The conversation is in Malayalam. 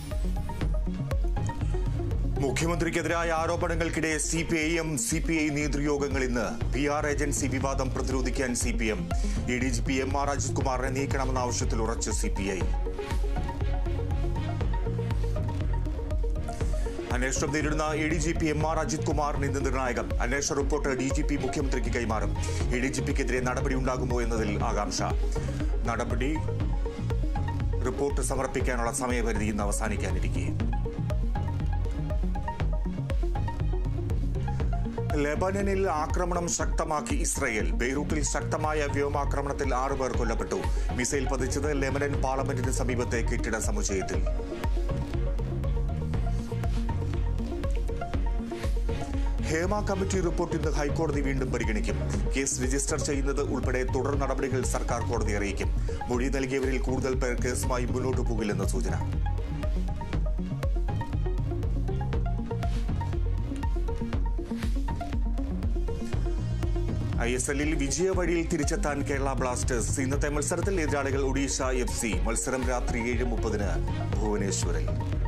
മുഖ്യമന്ത്രിക്കെതിരായ ആരോപണങ്ങൾക്കിടെ C P I M C P I നേതൃയോഗങ്ങൾ ഇന്ന് പി ആർ ഏജൻസി വിവാദം പ്രതിരോധിക്കാൻ C P M A D G P M R Ajith കുമാറിനെ നീക്കണമെന്ന ആവശ്യത്തിൽ ഉറച്ച് സി പി ഐ അന്വേഷണം നേരിടുന്ന A D G P M R Ajith കുമാറിന് ഇന്ന് നിർണായകം അന്വേഷണ റിപ്പോർട്ട് ഡി ജി പി മുഖ്യമന്ത്രിക്ക് കൈമാറും എ ഡി ജി പിക്കെതിരെ നടപടി ഉണ്ടാകുമോ എന്നതിൽ ആകാംക്ഷ നടപടി റിപ്പോർട്ട് സമർപ്പിക്കാനുള്ള സമയപരിധി ഇന്ന് അവസാനിക്കാനിരിക്കെ ലെബനനിൽ ആക്രമണം ശക്തമാക്കി ഇസ്രയേൽ ബെയ്റൂട്ടിൽ ശക്തമായ വ്യോമാക്രമണത്തിൽ ആറുപേർ കൊല്ലപ്പെട്ടു മിസൈൽ പതിച്ചത് ലെബനൻ പാർലമെന്റിന് സമീപത്തെ കെട്ടിട സമുച്ചയത്തിൽ ഹേമ കമ്മിറ്റി റിപ്പോർട്ട് ഇന്ന് ഹൈക്കോടതി വീണ്ടും പരിഗണിക്കും കേസ് രജിസ്റ്റർ ചെയ്യുന്നത് ഉൾപ്പെടെ തുടർ നടപടികൾ സർക്കാർ കോടതി അറിയിക്കും മൊഴി നൽകിയവരിൽ കൂടുതൽ പേർ കേസുമായി മുന്നോട്ടു പോകില്ലെന്ന സൂചന ഐ എസ് എല്ലിൽ വിജയവഴിയിൽ തിരിച്ചെത്താൻ കേരള ബ്ലാസ്റ്റേഴ്സ് ഇന്നത്തെ മത്സരത്തിൽ എതിരാളികൾ ഒഡീഷ എഫ് സി മത്സരം രാത്രി ഏഴ് മുപ്പതിന് ഭുവനേശ്വറിൽ